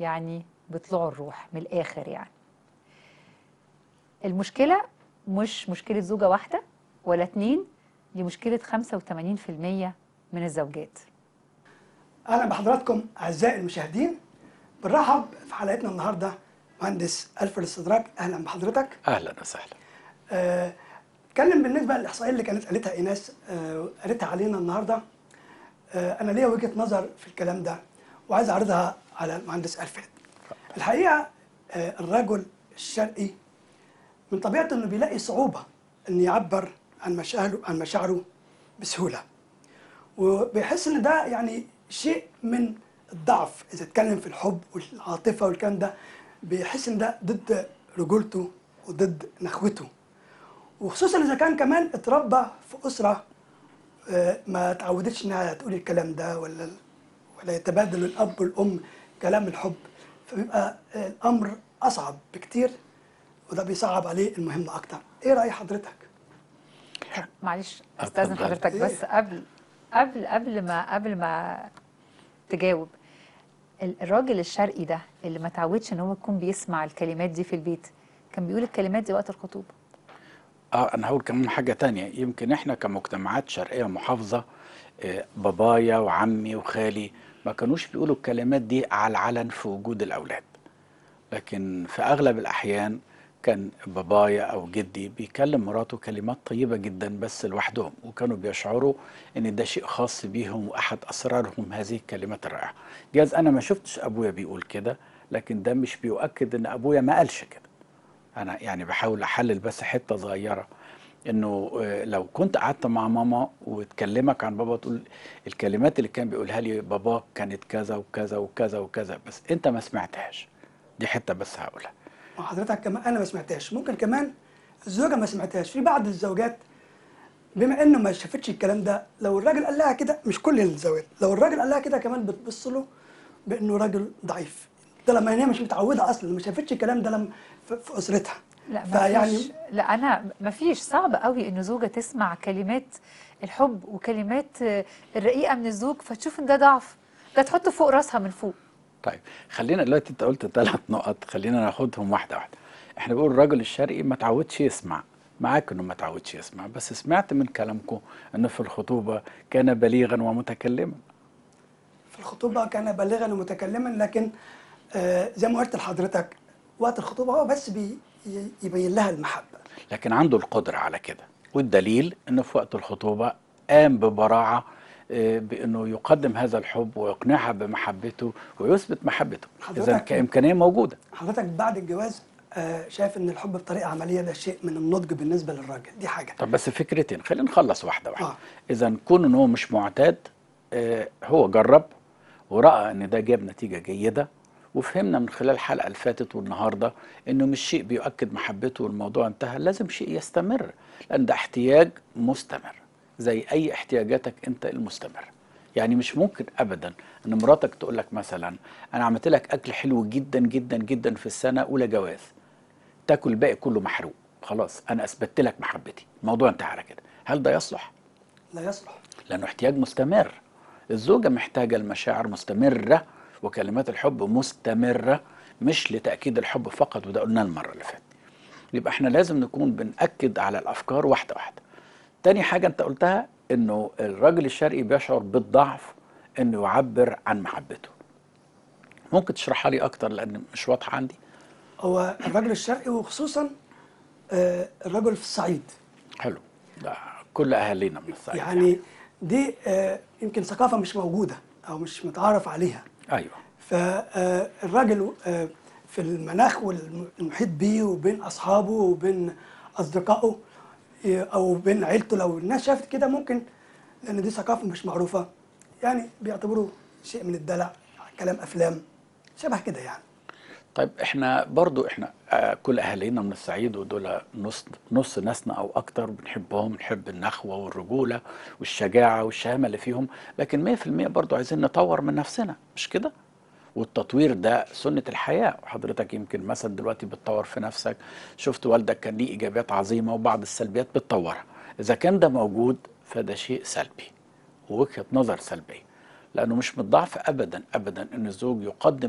يعني بطلوع الروح من الآخر يعني المشكلة مش مشكلة زوجة واحدة ولا اتنين دي مشكلة 85% من الزوجات اهلا بحضراتكم اعزائي المشاهدين بنرحب في حلقتنا النهارده مهندس الف الاستدراك اهلا بحضرتك اهلا وسهلا آه، اتكلم بالنسبه للاحصائيه اللي كانت قالتها ايناس آه، قالتها علينا النهارده آه، انا ليا وجهه نظر في الكلام ده وعايز اعرضها على المهندس الفريد الحقيقه آه، الرجل الشرقي من طبيعته انه بيلاقي صعوبه ان يعبر عن مشاعره عن مشاعره بسهوله وبيحس ان ده يعني شيء من الضعف اذا اتكلم في الحب والعاطفه والكلام ده بيحس ان ده ضد رجولته وضد نخوته وخصوصا اذا كان كمان اتربى في اسره آه، ما تعودتش انها تقول الكلام ده ولا ولا يتبادل الاب والام كلام الحب فبيبقى آه، الامر اصعب بكتير وده بيصعب عليه المهمه اكتر ايه راي حضرتك طب معلش استاذن اتفضل. حضرتك بس قبل قبل قبل ما قبل ما تجاوب ال- الراجل الشرقي ده اللي ما تعودش ان هو يكون بيسمع الكلمات دي في البيت كان بيقول الكلمات دي وقت الخطوبه اه انا هقول كمان حاجه تانية يمكن احنا كمجتمعات شرقيه محافظه آه، بابايا وعمي وخالي ما كانوش بيقولوا الكلمات دي على العلن في وجود الاولاد لكن في اغلب الاحيان كان بابايا او جدي بيكلم مراته كلمات طيبه جدا بس لوحدهم وكانوا بيشعروا ان ده شيء خاص بيهم واحد اسرارهم هذه الكلمات الرائعه جاز انا ما شفتش ابويا بيقول كده لكن ده مش بيؤكد ان ابويا ما قالش كده انا يعني بحاول احلل بس حته صغيره انه آه، لو كنت قعدت مع ماما وتكلمك عن بابا تقول الكلمات اللي كان بيقولها لي بابا كانت كذا وكذا وكذا وكذا بس انت ما سمعتهاش دي حته بس هقولها وحضرتك كمان انا ما سمعتهاش ممكن كمان الزوجه ما سمعتهاش في بعض الزوجات بما انه ما شافتش الكلام ده لو الراجل قال لها كده مش كل الزوجات لو الراجل قال لها كده كمان بتبص له بانه راجل ضعيف ده لما هي مش متعوده اصلا ما شافتش الكلام ده لما في في اسرتها لا ما فيعني فيش لا انا ما فيش صعب قوي ان زوجه تسمع كلمات الحب وكلمات آه، الرقيقه من الزوج فتشوف ان ده ضعف ده تحطه فوق راسها من فوق طيب خلينا دلوقتي انت قلت ثلاث نقط خلينا ناخدهم واحده واحده احنا بنقول الراجل الشرقي ما تعودش يسمع معاك انه ما تعودش يسمع بس سمعت من كلامكم انه في الخطوبه كان بليغا ومتكلما في الخطوبه كان بالغا ومتكلما لكن آه زي ما قلت لحضرتك وقت الخطوبه هو بس بي ي- يبين لها المحبه لكن عنده القدرة على كده والدليل انه في وقت الخطوبة قام ببراعة آه، بانه يقدم هذا الحب ويقنعها بمحبته ويثبت محبته اذا حضرتك- كامكانيه موجوده حضرتك بعد الجواز آه شايف ان الحب بطريقه عمليه ده شيء من النضج بالنسبه للراجل دي حاجه طب بس فكرتين خلينا نخلص واحده واحده آه. اذا كون ان هو مش معتاد آه، هو جرب وراى ان ده جاب نتيجه جيده وفهمنا من خلال الحلقه اللي فاتت والنهارده انه مش شيء بيؤكد محبته والموضوع انتهى لازم شيء يستمر لان ده احتياج مستمر زي اي احتياجاتك انت المستمر يعني مش ممكن ابدا ان مراتك تقول لك مثلا انا عملت لك اكل حلو جدا جدا جدا في السنه اولى جواز تاكل الباقي كله محروق خلاص انا اثبتت لك محبتي الموضوع انتهى على كده هل ده يصلح لا يصلح لانه احتياج مستمر الزوجه محتاجه المشاعر مستمره وكلمات الحب مستمره مش لتاكيد الحب فقط وده قلناه المره اللي فاتت يبقى احنا لازم نكون بنأكد على الافكار واحده واحده تاني حاجه انت قلتها انه الراجل الشرقي بيشعر بالضعف انه يعبر عن محبته ممكن تشرحها لي اكتر لان مش واضحه عندي هو الرجل الشرقي وخصوصا آه الرجل في الصعيد حلو ده كل اهالينا من الصعيد يعني دي آه يمكن ثقافه مش موجوده او مش متعارف عليها ايوه فالراجل في المناخ والمحيط بيه وبين اصحابه وبين اصدقائه آه، او بين عيلته لو الناس شافت كده ممكن لان دي ثقافه مش معروفه يعني بيعتبروه شيء من الدلع كلام افلام شبه كده يعني طيب احنا برضو احنا آه، كل اهالينا من الصعيد ودول نص نص ناسنا او اكتر بنحبهم بنحب النخوه والرجوله والشجاعه والشهامه اللي فيهم لكن 100% برضو عايزين نطور من نفسنا مش كده؟ والتطوير ده سنة الحياة وحضرتك يمكن مثلا دلوقتي بتطور في نفسك شفت والدك كان ليه إيجابيات عظيمة وبعض السلبيات بتطورها إذا كان ده موجود فده شيء سلبي ووجهة نظر سلبية لأنه مش من الضعف أبدا أبدا أن الزوج يقدم